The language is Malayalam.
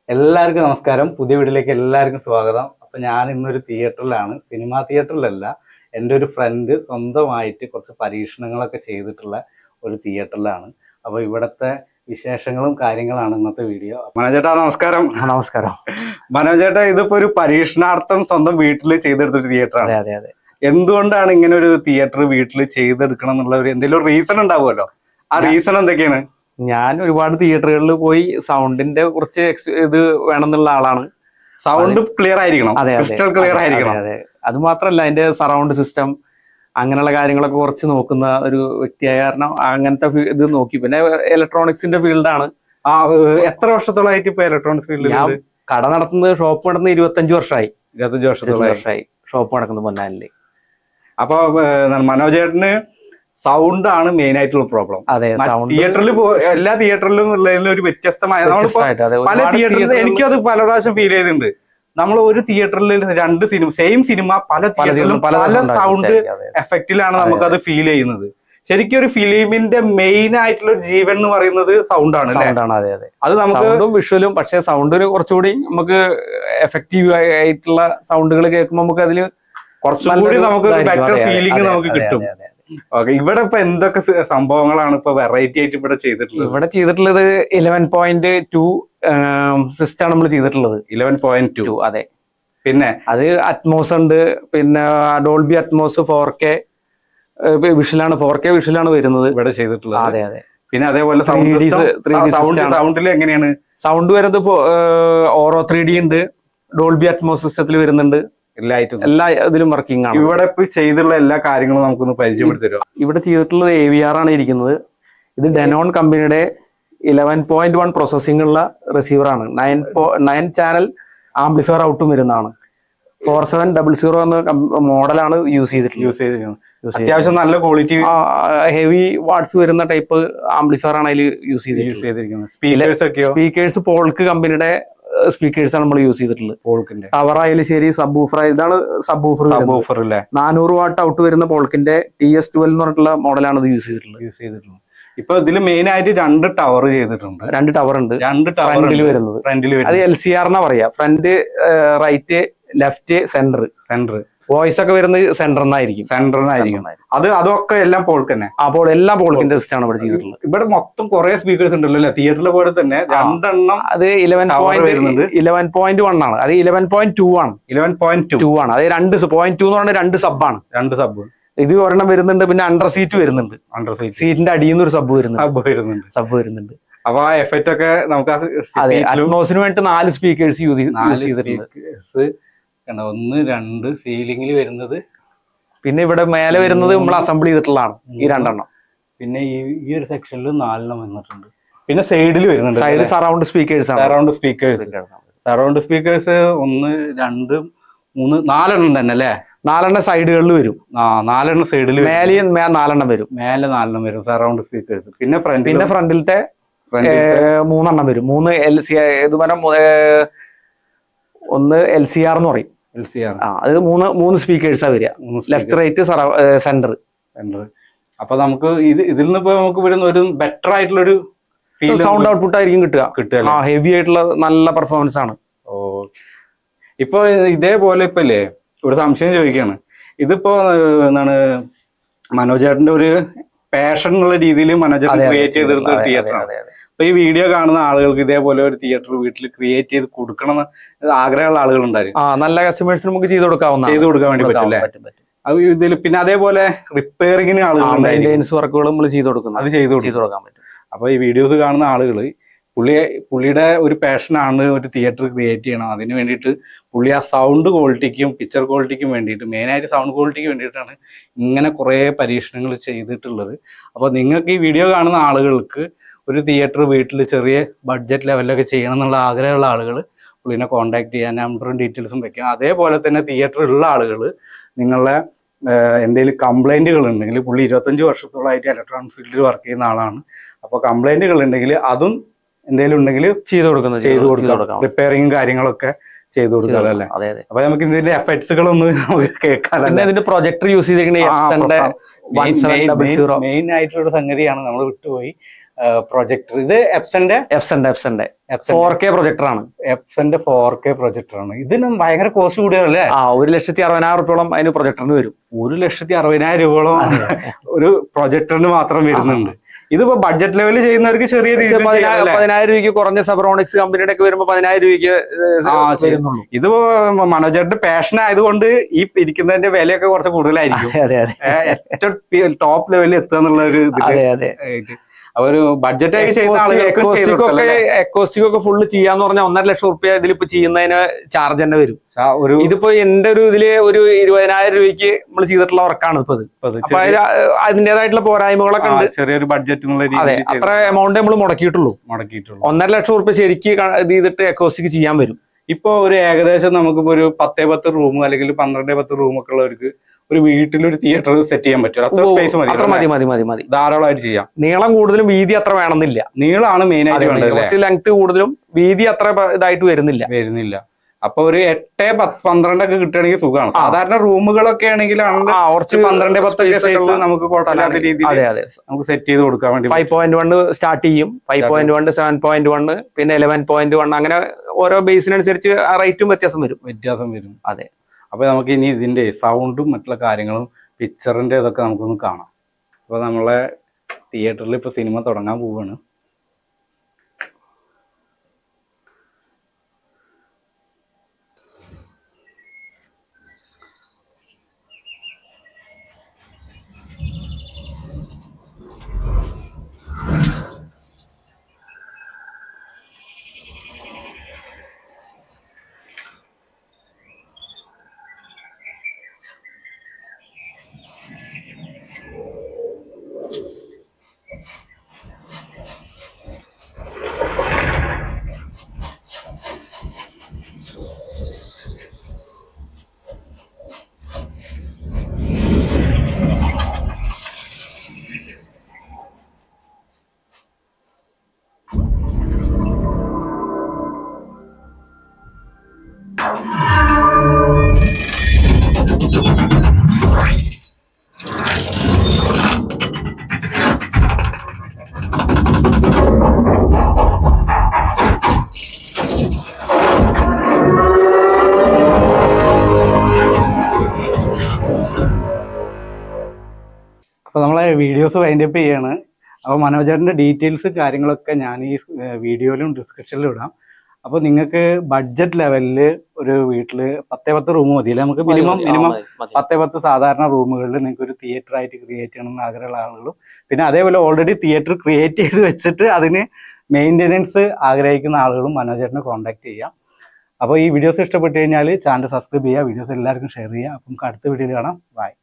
എല്ലാവർക്കും നമസ്കാരം പുതിയ വീട്ടിലേക്ക് എല്ലാവർക്കും സ്വാഗതം അപ്പൊ ഞാൻ ഇന്നൊരു തിയേറ്ററിലാണ് സിനിമാ തിയേറ്ററിലല്ല എൻ്റെ ഒരു ഫ്രണ്ട് സ്വന്തമായിട്ട് കുറച്ച് പരീക്ഷണങ്ങളൊക്കെ ചെയ്തിട്ടുള്ള ഒരു തിയേറ്ററിലാണ് അപ്പൊ ഇവിടുത്തെ വിശേഷങ്ങളും കാര്യങ്ങളാണ് ഇന്നത്തെ വീഡിയോ മനോജേട്ടാ നമസ്കാരം നമസ്കാരം മനോജേട്ടാ ഇതിപ്പോ ഒരു പരീക്ഷണാർത്ഥം സ്വന്തം വീട്ടിൽ ചെയ്തെടുത്തൊരു തിയേറ്ററാണ് അതെ അതെ അതെ എന്തുകൊണ്ടാണ് ഇങ്ങനെ ഒരു തിയേറ്റർ വീട്ടിൽ ചെയ്തെടുക്കണം എന്നുള്ള ഒരു എന്തെങ്കിലും റീസൺ ഉണ്ടാവുമല്ലോ ആ റീസൺ എന്തൊക്കെയാണ് ഞാൻ ഒരുപാട് തിയേറ്ററുകളിൽ പോയി സൗണ്ടിന്റെ കുറച്ച് ex- ഇത് വേണമെന്നുള്ള ആളാണ് സൗണ്ട് ക്ലിയർ ആയിരിക്കണം അതെ അതെ ക്രിസ്റ്റൽ ക്ലിയർ അതെ, ആയിരിക്കണം അതെ, അതെ. അത് മാത്രല്ല അതിന്റെ സറൗണ്ട് സിസ്റ്റം അങ്ങനെയുള്ള കാര്യങ്ങളൊക്കെ കുറച്ച് നോക്കുന്ന ഒരു വ്യക്തിയായ കാരണം അങ്ങനത്തെ ഫീ- ഇത് നോക്കി പിന്നെ ഇലക്ട്രോണിക്സിന്റെ ഫീൽഡാണ് ആ ഏഹ് എത്ര വർഷത്തോളമായിട്ട് ഇപ്പൊ ഇലക്ട്രോണിക്സ് ഫീൽഡിൽ ഞാൻ കട നടത്തുന്നത് ഷോപ്പ് നടത്തുന്നത് ഇരുപത്തഞ്ച് വർഷമായി ഇരുപത്തഞ്ച് ഇരുപത്തഞ്ച് വർഷത്തോളമായി വർഷമായി ഷോപ്പ് നടക്കുന്നത് പൊന്നാനില് അപ്പൊ ഏഹ് മനോജേട്ടന് സൗണ്ട് ആണ് മെയിൻ ആയിട്ടുള്ള പ്രോബ്ലം അതെ സൗണ്ട് തിയേറ്ററിൽ എല്ലാ തിയേറ്ററിലും ഉള്ളതിൽ ഒരു വ്യത്യസ്തമായ നമ്മളിപ്പോ വ്യത്യസ്തമായിട്ട് അതെ പല ഒരുപാട് തിയേറ്ററിൽ theatre കളിൽ എനിക്കും അത് പല പ്രാവശ്യം ഫീൽ ചെയ്തിട്ടുണ്ട് നമ്മൾ ഒരു തിയേറ്ററിൽ രണ്ട് സിനിമ സെയിം സിനിമ പല പല തിയേറ്ററിലും പല പല sound സൗണ്ട് ആയിരിക്കും. അതെ, എഫക്റ്റിലാണ് അതെ, നമുക്കത് ഫീൽ ചെയ്യുന്നത് ശരിക്കും ഒരു ഫിലിമിന്റെ മെയിൻ ആയിട്ടുള്ള ഒരു ജീവൻ എന്ന് പറയുന്നത് സൗണ്ട് ആണ് അല്ലെ സൗണ്ട് ആണ് അതെ അതെ അത് നമുക്ക് സൗണ്ടും വിഷ്വലും പക്ഷെ സൗണ്ടിന് കുറച്ചുകൂടി നമുക്ക് എഫക്റ്റീവ് ആയിട്ടുള്ള സൗണ്ടുകൾ കേൾക്കുമ്പോൾ നമുക്ക് അതിൽ കുറച്ചും കൂടി നമുക്ക് ബെറ്റർ ഫീലിംഗ് നമുക്ക് കിട്ടും ഓക്കെ ഇവിടെ ഇപ്പൊ എന്തൊക്കെ സ- സംഭവങ്ങളാണ് ഇപ്പൊ വെറൈറ്റി ആയിട്ട് ഇവിടെ ചെയ്തിട്ടുള്ളത് ഇവിടെ ചെയ്തിട്ടുള്ളത് ഇലവൻ പോയിന്റ് ടു സിസ്റ്റം ആണ് നമ്മൾ ചെയ്തിട്ടുള്ളത് ഇലവൻ പോയിന്റ് ടു ടു അതെ പിന്നെ അത് അറ്റ്മോസ് ഉണ്ട് പിന്നെ ഡോൾബി അറ്റ്മോസ് ഫോർ കെ വിഷലാണ് ഫോർ കെ വിഷലാണ് വരുന്നത് ഇവിടെ ചെയ്തിട്ടുള്ളത് അതെ അതെ പിന്നെ അതേപോലെ 3D sound 3D sound system ആണ്. സൗണ്ടിൽ എങ്ങനെയാണ് സൗണ്ട് വരുന്നത് ഓറോ ത്രീ ഡി ഉണ്ട് ഡോൾബി അറ്റ്മോസ് സിസ്റ്റത്തിൽ വരുന്നുണ്ട് എല്ലായിട്ടും എല്ലാ ഇതിലും വർക്കിംഗ് ആണ് ഇവിടെ ഇപ്പൊ ചെയ്തിട്ടുള്ള എല്ലാ കാര്യങ്ങളും നമുക്കൊന്ന് പരിചയപ്പെടുത്തി തരുമോ ഇവിടെ ചെയ്തിട്ടുള്ളത് എ വി ആർ ആണ് ഇരിക്കുന്നത് ഇത് ഡെനോൺ കമ്പനിയുടെ ഇലവൻ പോയിന്റ് വൺ പ്രോസസ്സിംഗ് ഉള്ള റിസീവർ ആണ് നയൻ നയൻ ചാനൽ ആംപ്ലിഫയർ ഔട്ടും വരുന്നതാണ് ഫോർ സെവൻ ഡബിൾ സീറോ എന്ന മോഡലാണ് യൂസ് ചെയ്തിട്ടുള്ളത് യൂസ് ചെയ്തിരിക്കുന്നത് യൂസ് അത്യാവശ്യം നല്ല ക്വാളിറ്റി ഹെവി വാട്ട്സ് വരുന്ന ടൈപ്പ് ആംപ്ലിഫയർ ആണ് അതിൽ യൂസ് യൂസ് ചെയ്തിട്ടുള്ളത് ചെയ്തിരിക്കുന്നത് സ്പീക്കേഴ്സ് ഒക്കെയോ സ്പീക്കേഴ്സ് പോൾക്ക് കമ്പനിയുടെ സ്പീക്കേഴ്സ് ആണ് നമ്മൾ യൂസ് ചെയ്തിട്ടുള്ളത് പോൾക്കിന്റെ ടവർ ആയാലും ശരി സബ് ഊഫർ ഇതാണ് സബ് ഊഫർ സബ് ഓഫർ അല്ലേ നാനൂറ് വാട്ട് ഔട്ട് വരുന്ന പോൾക്കിന്റെ ടി എസ് ട്വൽവ് എന്ന് പറഞ്ഞിട്ടുള്ള മോഡലാണ് ഇത് യൂസ് ചെയ്തിട്ടുള്ളത് യൂസ് ചെയ്തിട്ടുണ്ട് ഇപ്പൊ ഇതിൽ മെയിൻ ആയിട്ട് രണ്ട് ടവർ ചെയ്തിട്ടുണ്ട് രണ്ട് ടവർ ഉണ്ട് രണ്ട് ടവർ ഫ്രണ്ടിൽ വരുന്നത് ഫ്രണ്ടിൽ അത് എൽ സി ആർ എന്നാ പറയാ front right left centre centre voice ഒക്കെ വരുന്നത് സെന്റർ എന്നായിരിക്കും സെന്ററിനായിരിക്കും അത് അതൊക്കെ എല്ലാം പോൾക്ക് തന്നെ അപ്പോൾ എല്ലാ പോൾക്കിന്റെ സിസ്റ്റം ആണ് ഇവിടെ ചെയ്തിട്ടുള്ളത് ഇവിടെ മൊത്തം കുറെ സ്പീക്കേഴ്സ് ഉണ്ടല്ലോ അല്ലേ തിയേറ്ററിലെ പോലെ തന്നെ രണ്ടെണ്ണം അത് ഇലവൻ Tower വരുന്നത്? പോയിന്റ് ഇലവൻ പോയിന്റ് വൺ ആണ് അത് ഇലവൻ പോയിന്റ് ടു ആണ് ഇലവൻ പോയിന്റ് ടു ടു ആണ് അത് രണ്ട് പോയിന്റ് ടു എന്ന് പറഞ്ഞാൽ രണ്ട് സബ് ആണ് രണ്ട് സബ് ഇത് ഒരെണ്ണം വരുന്നുണ്ട് പിന്നെ അണ്ടർ സീറ്റ് വരുന്നുണ്ട് അണ്ടർ സീറ്റ് സീറ്റിന്റെ അടിയിൽ നിന്ന് ഒരു സബ് വരുന്നുണ്ട് സബ് വരുന്നുണ്ട് സബ് വരുന്നുണ്ട് അപ്പൊ ആ എഫക്റ്റ് ഒക്കെ നമുക്ക് ആ അതെ seat ലും അറ്റ്മോസിന് വേണ്ടി നാല് സ്പീക്കേഴ്സ് യൂസ് നാല് യൂസ് ചെയ്തിട്ടുണ്ട് സ്പീക്കേഴ്സ് കണ്ടോ ഒന്ന് രണ്ട് സീലിംഗിൽ വരുന്നത് പിന്നെ ഇവിടെ മേലെ വരുന്നത് നമ്മൾ അസംബിൾ ചെയ്തിട്ടുള്ളതാണ് ഈ രണ്ടെണ്ണം പിന്നെ ഈ ഈ ഒരു സെക്ഷനിൽ നാലെണ്ണം വന്നിട്ടുണ്ട് പിന്നെ സൈഡിൽ വരുന്നുണ്ട് സൈഡ് സറൗണ്ട് സ്പീക്കേഴ്സ് ആണ് സറൗണ്ട് സ്പീക്കേഴ്സ് സറൗണ്ട് സ്പീക്കേഴ്സ് ഒന്ന് രണ്ട് മൂന്ന് നാലെണ്ണം തന്നെ അല്ലേ നാലെണ്ണം സൈഡുകളിൽ വരും ആ നാലെണ്ണം സൈഡിൽ മേലെയും മേ- നാലെണ്ണം വരും മേലെ നാലെണ്ണം വരും സറൗണ്ട് സ്പീക്കേഴ്സ് പിന്നെ ഫ്രണ്ട് പിന്നെ ഫ്രണ്ടിലത്തെ മൂന്നെണ്ണം വരും മൂന്ന് എൽ സി ഇത് പറഞ്ഞ ഒന്ന് എൽ സി ആർ എന്ന് പറയും എൽ സി ആർ ആ അത് മൂന്ന് മൂന്ന് സ്പീക്കേഴ്സാ വരിക ലെഫ്റ്റ് റൈറ്റ് സെന്റർ സെന്റർ അപ്പൊ നമുക്ക് ഇത് ഇതിൽ നിന്ന് ഇപ്പൊ നമുക്ക് വരുന്ന ഒരു ബെറ്റർ ആയിട്ടുള്ള ഒരു ഫീൽ സൗണ്ട് ഔട്ട്പുട്ട് ആയിരിക്കും കിട്ടുക കിട്ടുക ആ ഹെവി ആയിട്ടുള്ള നല്ല പെർഫോമൻസ് ആണ് ഓ ഇപ്പൊ ഇതേപോലെ ഇപ്പൊ അല്ലേ ഒരു സംശയം ചോദിക്കാണ് ഇതിപ്പോ ഏഹ്, എന്താണ് മനോജേട്ടന്റെ ഒരു പാഷൻ എന്നുള്ള രീതിയിൽ മനോജേട്ടൻ ക്രിയേറ്റ് ചെയ്തെടുത്ത ഒരു തിയേറ്റർ ആണ് അപ്പൊ ഈ വീഡിയോ കാണുന്ന ആളുകൾക്ക് ഇതേപോലെ ഒരു തിയേറ്റർ വീട്ടിൽ ക്രിയേറ്റ് ചെയ്ത് കൊടുക്കണം എന്ന് ആഗ്രഹമുള്ള ആളുകൾ ഉണ്ടായിരിക്കും ആ നല്ല കസ്റ്റമേഴ്സിന് നമുക്ക് ചെയ്ത് കൊടുക്കാവുന്ന ചെയ്ത് കൊടുക്കാൻ വേണ്ടി പറ്റില്ലേ അത് ഇതിൽ പിന്നെ അതേപോലെ റിപ്പയറിങ്ങിന് ആളുകൾ ഉണ്ടായിരിക്കും മെയിൻ്റെനൻസ് വർക്കുകൾ നമ്മൾ ചെയ്ത് കൊടുക്കുന്നത് അത് ചെയ്ത് കൊടുക്കും ചെയ്ത് കൊടുക്കാൻ പറ്റും അപ്പൊ ഈ വീഡിയോസ് കാണുന്ന ആളുകൾ പുള്ളി പുള്ളിയുടെ ഒരു പാഷനാണ് ഒരു തിയേറ്റർ ക്രിയേറ്റ് ചെയ്യണം അതിന് വേണ്ടിയിട്ട് പുള്ളി ആ സൗണ്ട് ക്വാളിറ്റിക്കും പിക്ചർ ക്വാളിറ്റിക്കും വേണ്ടിയിട്ട് മെയിനായിട്ട് സൗണ്ട് ക്വാളിറ്റിക്ക് വേണ്ടിയിട്ടാണ് ഇങ്ങനെ കുറേ പരീക്ഷണങ്ങൾ ചെയ്തിട്ടുള്ളത് അപ്പോൾ നിങ്ങൾക്ക് ഈ വീഡിയോ കാണുന്ന ആളുകൾക്ക് ഒരു തിയേറ്റർ വീട്ടിൽ ചെറിയ ബഡ്ജറ്റ് ലെവലിലൊക്കെ ചെയ്യണം എന്നുള്ള ആഗ്രഹമുള്ള ആളുകൾ പുള്ളിനെ കോൺടാക്ട് ചെയ്യാൻ നമ്പറും ഡീറ്റെയിൽസും വെക്കാം അതേപോലെ തന്നെ തിയേറ്റർ ഉള്ള ആളുകൾ നിങ്ങളുടെ എന്തെങ്കിലും കംപ്ലൈൻറ്റുകൾ ഉണ്ടെങ്കിൽ പുള്ളി ഇരുപത്തഞ്ച് വർഷത്തോളമായിട്ട് ഇലക്ട്രോണിക് ഫീൽഡിൽ വർക്ക് ചെയ്യുന്ന ആളാണ് അപ്പോൾ കംപ്ലൈൻറ്റുകൾ ഉണ്ടെങ്കിൽ അതും എന്തെങ്കിലും ഉണ്ടെങ്കിൽ ചെയ്ത് കൊടുക്കുന്നത് ചെയ്തു കൊടുക്കാം റിപ്പയറിങ്ങും കാര്യങ്ങളൊക്കെ ചെയ്തു കൊടുക്കാം അല്ലേ അതെ അതെ അപ്പൊ നമുക്ക് ഇതിന്റെ എഫക്ട്സുകളൊന്ന് നമുക്ക് കേൾക്കാം പിന്നെ ഇതിന്റെ പ്രൊജക്ടർ യൂസ് ചെയ്തിരിക്കുന്ന one seven double zero main ആയിട്ടുള്ള ഒരു സംഗതിയാണ് നമ്മൾ വിട്ടുപോയി പ്രൊജക്ടർ ഇത് എപ്സന്റെ എഫ്സന്റെ എഫ്സന്റെ എപ്സന്റെ ഫോർ കെ പ്രൊജക്ടർ ആണ് എപ്സന്റെ ഫോർ കെ പ്രൊജക്ടർ ആണ് ഇതിന് ഭയങ്കര കോസ്റ്റ് കൂടിയതല്ലേ ആ ഒരു ലക്ഷത്തി അറുപതിനായിരം റുപ്യോളം അതിന് പ്രൊജക്ടറിന് വരും ഒരു ലക്ഷത്തി അറുപതിനായിരം രൂപയോളം ഒരു പ്രൊജക്ടറിന് മാത്രം വരുന്നുണ്ട് ഇതിപ്പോ ബഡ്ജറ്റ് ലെവലിൽ ചെയ്യുന്നവർക്ക് ചെറിയ പക്ഷേ രീതിയിൽ പതിനായിരം ചെയ്യാം, അല്ലേ? പതിനായിരം രൂപയ്ക്ക് കുറഞ്ഞ സബറോണിക്സ് കമ്പനിയുടെ ഒക്കെ വരുമ്പോൾ പതിനായിരം രൂപയ്ക്ക് ആ, ശരി. വരുന്നുള്ളൂ ഇതിപ്പോ മനോജറിന്റെ പാഷൻ ആയതുകൊണ്ട് ഈ ഇരിക്കുന്നതിന്റെ വിലയൊക്കെ കുറച്ച് കൂടുതലായിരിക്കും അതെ അതെ ഏ, ഏറ്റവും ടോപ്പ് ലെവലിൽ എത്തുക എന്നുള്ള ഒരു അതെ അതെ ആയിട്ട് അവര് ബഡ്ജറ്റ് ആയി ചെയ്യുന്ന ആളുകൾക്ക് ചെയ്ത് കൊടുക്കാം, അല്ലേ? എക്കോസ്റ്റിക് ഒക്കെ ഫുള്ള് ചെയ്യാന്ന് പറഞ്ഞാൽ ഒന്നര ലക്ഷം റുപ്യ ഇതിലിപ്പോ ചെയ്യുന്നതിന് ചാർജ് തന്നെ വരും ആ, ഒരു ഇതിപ്പോ എന്റെ ഒരു ഇതില് ഒരു ഇരുപതിനായിരം രൂപയ്ക്ക് നമ്മൾ ചെയ്തിട്ടുള്ള വർക്കാണ് ഇപ്പൊ ഇത് ഇപ്പൊ ഇത് അപ്പൊ ചെറിയ- അതിന് അതിന്റേതായിട്ടുള്ള പോരായ്മകളൊക്കെ ആ, ഉണ്ട് ചെറിയൊരു ബഡ്ജറ്റ് എന്നുള്ള അതെ രീതിയിൽ അത്ര എമൗണ്ട് നമ്മൾ മുടക്കിയിട്ടുള്ളൂ മുടക്കിയിട്ടുള്ളൂ ഒന്നര ലക്ഷം റുപ്യ ശരിക്ക് ക- ഇത് ചെയ്തിട്ട് എക്കോസ്റ്റിക് ചെയ്യാൻ വരും ഇപ്പൊ ഒരു ഏകദേശം നമുക്കിപ്പോ ഒരു പത്തേ പത്ത് റൂം അല്ലെങ്കിൽ പന്ത്രണ്ടേ പത്ത് റൂം ഒക്കെ ഉള്ളവർക്ക് ഒരു വീട്ടിലൊരു തിയേറ്റർ സെറ്റ് ചെയ്യാൻ പറ്റും അത്ര സ്പേസ് മതി അത്ര മതി മതി മതി മതി ധാരാളമായിട്ട് ചെയ്യാം നീളം കൂടുതലും വീതി അത്ര വേണമെന്നില്ല നീളാണ് മെയിൻ അതെ, ആയിട്ട് വേണ്ടത് അല്ലേ കുറച്ച് ലെങ്ത് കൂടുതലും വീതി അത്ര പ- ഇതായിട്ട് വരുന്നില്ല വരുന്നില്ല അപ്പൊ ഒരു എട്ട് പത്ത് പന്ത്രണ്ടൊക്കെ കിട്ടുകയാണെങ്കിൽ സുഖമാണ് ആ. സാധാരണ റൂമുകളൊക്കെ ആണെങ്കിൽ ആ കുറച്ച് പന്ത്രണ്ട് പത്തൊക്കെ space ഒക്കെ സൈസ് ഉള്ള നമുക്ക് കുഴപ്പമില്ലാത്ത രീതിയിൽ അതെ അതെ നമുക്ക് സെറ്റ് ചെയ്ത് കൊടുക്കാൻ വേണ്ടി ഫൈവ് പോയിന്റ് വൺ സ്റ്റാർട്ട് ചെയ്യും five Start point one seven point one പിന്നെ ഇലവൻ പോയിന്റ് വൺ അങ്ങനെ ഓരോ ബേസിനനുസരിച്ച് ആ റേറ്റും വ്യത്യാസം വരും വ്യത്യാസം വരും അതെ. അപ്പൊ നമുക്ക് ഇനി ഇതിന്റെ സൗണ്ടും മറ്റുള്ള കാര്യങ്ങളും പിക്ചറിന്റെ ഇതൊക്കെ നമുക്കൊന്ന് കാണാം അപ്പൊ നമ്മളെ തിയേറ്ററിൽ ഇപ്പൊ സിനിമ തുടങ്ങാൻ പോവാണ് അപ്പൊ നമ്മളെ വീഡിയോസ് വൈൻഡപ്പ് ചെയ്യാണ് അപ്പൊ മനോജറിന്റെ ഡീറ്റെയിൽസ് കാര്യങ്ങളൊക്കെ ഞാൻ ഈ വീഡിയോയിലും ഡിസ്ക്രിപ്ഷനിലും ഇടാം അപ്പൊ നിങ്ങൾക്ക് ബഡ്ജറ്റ് ലെവലിൽ ഒരു വീട്ടില് പത്തേ പത്ത് റൂം മതിയല്ലേ നമുക്ക് മിനിമം മിനിമം പത്തേ പത്ത് സാധാരണ റൂമുകളിൽ നിങ്ങൾക്ക് ഒരു തിയേറ്റർ ആയിട്ട് ക്രിയേറ്റ് ചെയ്യണം എന്ന് ആഗ്രഹമുള്ള ആളുകളും പിന്നെ അതേപോലെ ഓൾറെഡി തിയേറ്റർ ക്രിയേറ്റ് ചെയ്ത് വെച്ചിട്ട് അതിന് മെയിൻ്റെനൻസ് ആഗ്രഹിക്കുന്ന ആളുകളും മനോജറിനെ കോൺടാക്ട് ചെയ്യാം അപ്പോൾ ഈ വീഡിയോസ് ഇഷ്ടപ്പെട്ട് കഴിഞ്ഞാൽ ചാനൽ സബ്സ്ക്രൈബ് ചെയ്യുക വീഡിയോസ് എല്ലാവർക്കും ഷെയർ ചെയ്യുക അപ്പം നമുക്ക് അടുത്ത വീഡിയോയിൽ കാണാം ബൈ